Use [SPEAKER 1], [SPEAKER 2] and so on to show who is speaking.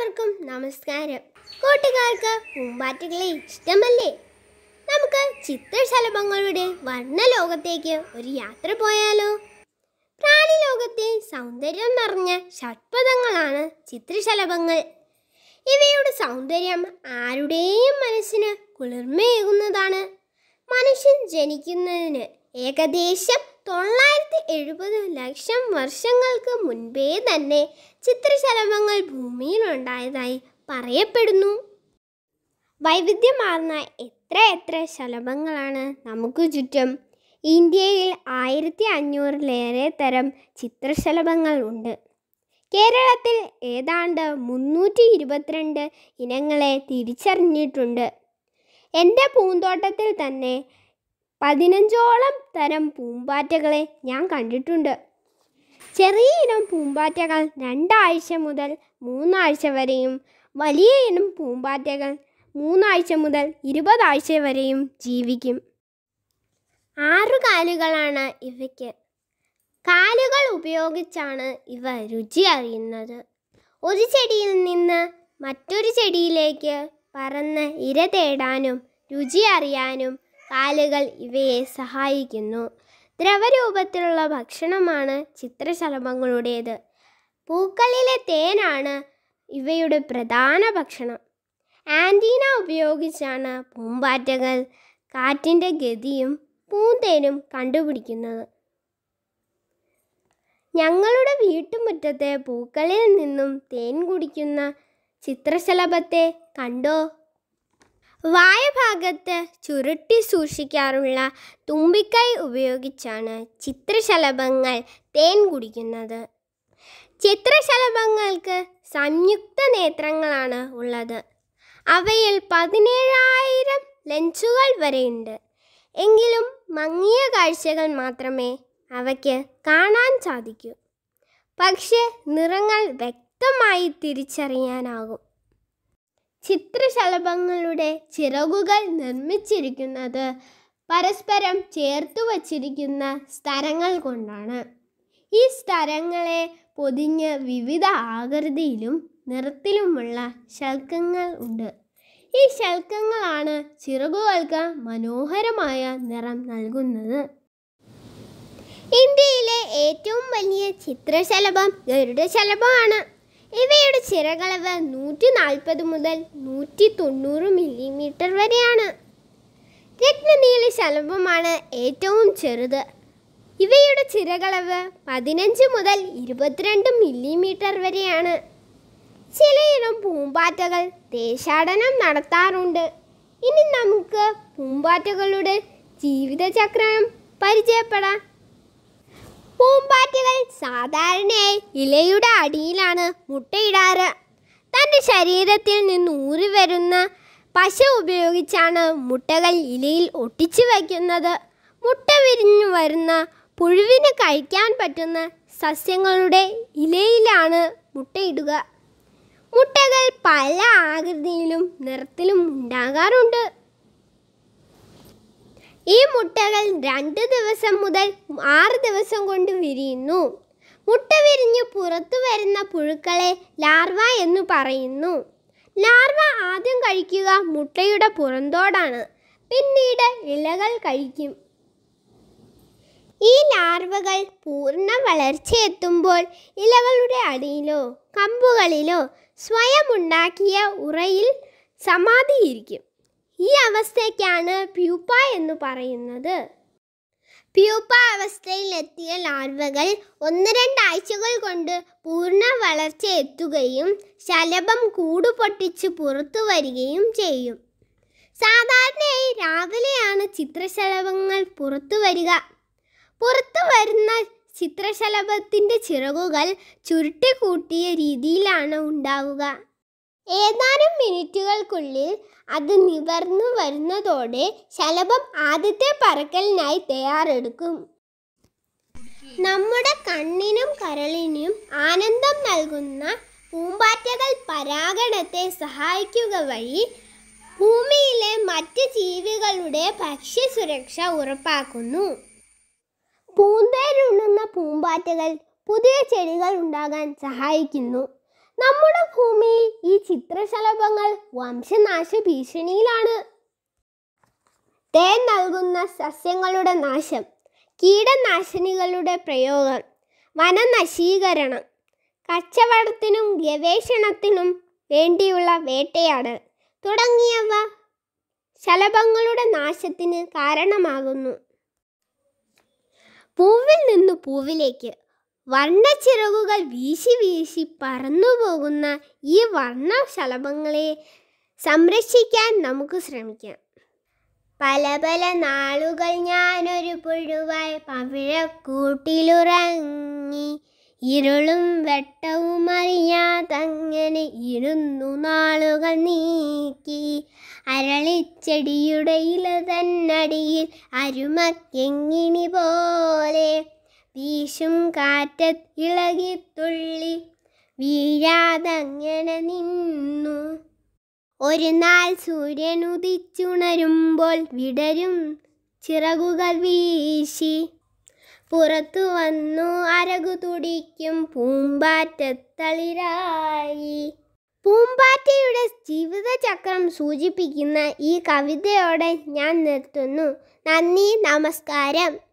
[SPEAKER 1] എല്ലാവർക്കും നമസ്കാരം കൂട്ടുകാർക്ക് പൂമ്പാറ്റകളെ ഇഷ്ടമല്ലേ നമുക്ക് ചിത്രശലഭങ്ങളുടെ വർണ്ണലോകത്തേക്ക് ഒരു യാത്ര പോയാലോ പ്രാണിലോകത്തെ സൗന്ദര്യം നിറഞ്ഞ ഷഡ്പദങ്ങളാണ് ചിത്രശലഭങ്ങൾ ഇവയുടെ സൗന്ദര്യം ആരുടെയും മനസ്സിന് കുളിർമയേകുന്നതാണ് മനുഷ്യൻ ജനിക്കുന്നതിന് ഏകദേശം തൊള്ളായിരത്തി എഴുപത് ലക്ഷം വർഷങ്ങൾക്ക് മുൻപേ തന്നെ ചിത്രശലഭങ്ങൾ ഭൂമിയിലുണ്ടായതായി പറയപ്പെടുന്നു വൈവിധ്യമാർന്ന എത്ര എത്ര ശലഭങ്ങളാണ് നമുക്ക് ചുറ്റും ഇന്ത്യയിൽ ആയിരത്തി അഞ്ഞൂറിലേറെ തരം ചിത്രശലഭങ്ങൾ ഉണ്ട് കേരളത്തിൽ ഏതാണ്ട് മുന്നൂറ്റി ഇരുപത്തിരണ്ട് ഇനങ്ങളെ തിരിച്ചറിഞ്ഞിട്ടുണ്ട് എൻ്റെ പൂന്തോട്ടത്തിൽ തന്നെ പതിനഞ്ചോളം തരം പൂമ്പാറ്റകളെ ഞാൻ കണ്ടിട്ടുണ്ട് ചെറിയ ഇനം പൂമ്പാറ്റകൾ രണ്ടാഴ്ച മുതൽ മൂന്നാഴ്ച വരെയും വലിയ ഇനം പൂമ്പാറ്റകൾ മൂന്നാഴ്ച മുതൽ ഇരുപതാഴ്ച വരെയും ജീവിക്കും ആറു കാലുകളാണ് ഇവയ്ക്ക് കാലുകൾ ഉപയോഗിച്ചാണ് ഇവ രുചി അറിയുന്നത് ഒരു ചെടിയിൽ നിന്ന് മറ്റൊരു ചെടിയിലേക്ക് പറന്ന് ഇര തേടാനും രുചി അറിയാനും കാലുകൾ ഇവയെ സഹായിക്കുന്നു ദ്രവരൂപത്തിലുള്ള ഭക്ഷണമാണ് ചിത്രശലഭങ്ങളുടേത് പൂക്കളിലെ തേനാണ് ഇവയുടെ പ്രധാന ഭക്ഷണം ആൻറ്റീന ഉപയോഗിച്ചാണ് പൂമ്പാറ്റകൾ കാറ്റിൻ്റെ ഗതിയും പൂന്തേനും കണ്ടുപിടിക്കുന്നത് ഞങ്ങളുടെ വീട്ടുമുറ്റത്തെ പൂക്കളിൽ നിന്നും തേൻ കുടിക്കുന്ന ചിത്രശലഭത്തെ കണ്ടോ വായഭാഗത്ത് ചുരുട്ടി സൂക്ഷിക്കാറുള്ള തുമ്പിക്കൈ ഉപയോഗിച്ചാണ് ചിത്രശലഭങ്ങൾ തേൻ കുടിക്കുന്നത് ചിത്രശലഭങ്ങൾക്ക് സംയുക്ത നേത്രങ്ങളാണ് ഉള്ളത് അവയിൽ പതിനേഴായിരം ലെൻസുകൾ വരെയുണ്ട് എങ്കിലും മങ്ങിയ കാഴ്ചകൾ മാത്രമേ അവയ്ക്ക് കാണാൻ സാധിക്കൂ പക്ഷേ നിറങ്ങൾ വ്യക്തമായി തിരിച്ചറിയാനാകും ചിത്രശലഭങ്ങളുടെ ചിറകുകൾ നിർമ്മിച്ചിരിക്കുന്നത് പരസ്പരം ചേർത്തു വച്ചിരിക്കുന്ന സ്ഥലങ്ങൾ കൊണ്ടാണ് ഈ സ്ഥലങ്ങളെ പൊതിഞ്ഞ് വിവിധ ആകൃതിയിലും നിറത്തിലുമുള്ള ശൽക്കങ്ങൾ ഉണ്ട് ഈ ശൽക്കങ്ങളാണ് ചിറകുകൾക്ക് മനോഹരമായ നിറം നൽകുന്നത് ഇന്ത്യയിലെ ഏറ്റവും വലിയ ചിത്രശലഭം ഗരുഡശലഭമാണ് ഇവയുടെ ചിറകളവ് നൂറ്റി നാൽപ്പത് മുതൽ നൂറ്റി തൊണ്ണൂറ് മില്ലിമീറ്റർ വരെയാണ് രത്നനീല ശലഭമാണ് ഏറ്റവും ചെറുത് ഇവയുടെ ചിറകളവ് പതിനഞ്ച് മുതൽ ഇരുപത്തിരണ്ട് മില്ലിമീറ്റർ വരെയാണ് ചിലയിനം പൂമ്പാറ്റകൾ ദേശാടനം നടത്താറുണ്ട് ഇനി നമുക്ക് പൂമ്പാറ്റകളുടെ ജീവിതചക്രം പരിചയപ്പെടാം പൂമ്പാറ്റകൾ സാധാരണയായി ഇലയുടെ അടിയിലാണ് മുട്ടയിടാറ് തൻ്റെ ശരീരത്തിൽ നിന്ന് ഊറി വരുന്ന പശ ഉപയോഗിച്ചാണ് മുട്ടകൾ ഇലയിൽ ഒട്ടിച്ചു വയ്ക്കുന്നത് മുട്ട വിരിഞ്ഞു വരുന്ന പുഴുവിന് കഴിക്കാൻ പറ്റുന്ന സസ്യങ്ങളുടെ ഇലയിലാണ് മുട്ടയിടുക മുട്ടകൾ പല ആകൃതിയിലും നിറത്തിലും ഉണ്ടാകാറുണ്ട് ഈ മുട്ടകൾ രണ്ട് ദിവസം മുതൽ ആറ് ദിവസം കൊണ്ട് വിരിയുന്നു മുട്ട വിരിഞ്ഞ് പുറത്തു വരുന്ന പുഴുക്കളെ ലാർവ എന്ന് പറയുന്നു ലാർവ ആദ്യം കഴിക്കുക മുട്ടയുടെ പുറന്തോടാണ് പിന്നീട് ഇലകൾ കഴിക്കും ഈ ലാർവകൾ പൂർണ്ണ വളർച്ചയെത്തുമ്പോൾ ഇലകളുടെ അടിയിലോ കമ്പുകളിലോ സ്വയം ഉണ്ടാക്കിയ ഉറയിൽ സമാധിയിരിക്കും ഈ അവസ്ഥയ്ക്കാണ് പ്യൂപ്പ എന്ന് പറയുന്നത് പ്യൂപ്പ അവസ്ഥയിലെത്തിയ ലാർവകൾ ഒന്ന് രണ്ടാഴ്ചകൾ കൊണ്ട് പൂർണ്ണ വളർച്ച എത്തുകയും ശലഭം കൂടു പൊട്ടിച്ച് പുറത്തു വരികയും ചെയ്യും സാധാരണയായി രാവിലെയാണ് ചിത്രശലഭങ്ങൾ പുറത്തു വരിക പുറത്തു വരുന്ന ചിത്രശലഭത്തിൻ്റെ ചിറകുകൾ ചുരുട്ടിക്കൂട്ടിയ രീതിയിലാണ് ഉണ്ടാവുക ഏതാനും മിനിറ്റുകൾക്കുള്ളിൽ അത് നിവർന്നു വരുന്നതോടെ ശലഭം ആദ്യത്തെ പറക്കലിനായി തയ്യാറെടുക്കും നമ്മുടെ കണ്ണിനും കരളിനും ആനന്ദം നൽകുന്ന പൂമ്പാറ്റകൾ പരാഗണത്തെ സഹായിക്കുക വഴി ഭൂമിയിലെ മറ്റ് ജീവികളുടെ ഭക്ഷ്യസുരക്ഷ ഉറപ്പാക്കുന്നു പൂന്തേരുണ്ണുന്ന പൂമ്പാറ്റകൾ പുതിയ ചെടികൾ ഉണ്ടാകാൻ സഹായിക്കുന്നു നമ്മുടെ ഭൂമിയിൽ ഈ ചിത്രശലഭങ്ങൾ വംശനാശ ഭീഷണിയിലാണ് തേൻ നൽകുന്ന സസ്യങ്ങളുടെ നാശം കീടനാശിനികളുടെ പ്രയോഗം വനനശീകരണം കച്ചവടത്തിനും ഗവേഷണത്തിനും വേണ്ടിയുള്ള വേട്ടയാടൽ തുടങ്ങിയവ ശലഭങ്ങളുടെ നാശത്തിന് കാരണമാകുന്നു പൂവിൽ നിന്ന് പൂവിലേക്ക് വർണ്ണച്ചിറകുകൾ വീശി വീശി പറന്നുപോകുന്ന ഈ വർണ്ണശലഭങ്ങളെ സംരക്ഷിക്കാൻ നമുക്ക് ശ്രമിക്കാം പല പല നാളുകൾ ഞാനൊരു പുഴുവായി പവിഴക്കൂട്ടിലുറങ്ങി ഇരുളും വെട്ടവും അറിയാതങ്ങനെ ഇരുന്നു നാളുകൾ നീക്കി അരളിച്ചെടിയുടെ ഇല തന്നടിയിൽ അരുമക്കെങ്ങിണി പോലെ വീശും കാറ്റത്ത് ഇളകിത്തുള്ളി വീഴാതങ്ങനെ നിന്നു ഒരു നാൾ സൂര്യൻ ഉദിച്ചുണരുമ്പോൾ വിടരും ചിറകുകൾ വീശി പുറത്തു വന്നു അരകു തുടിക്കും പൂമ്പാറ്റത്തളിരായി പൂമ്പാറ്റയുടെ ജീവിതചക്രം സൂചിപ്പിക്കുന്ന ഈ കവിതയോടെ ഞാൻ നിർത്തുന്നു നന്ദി നമസ്കാരം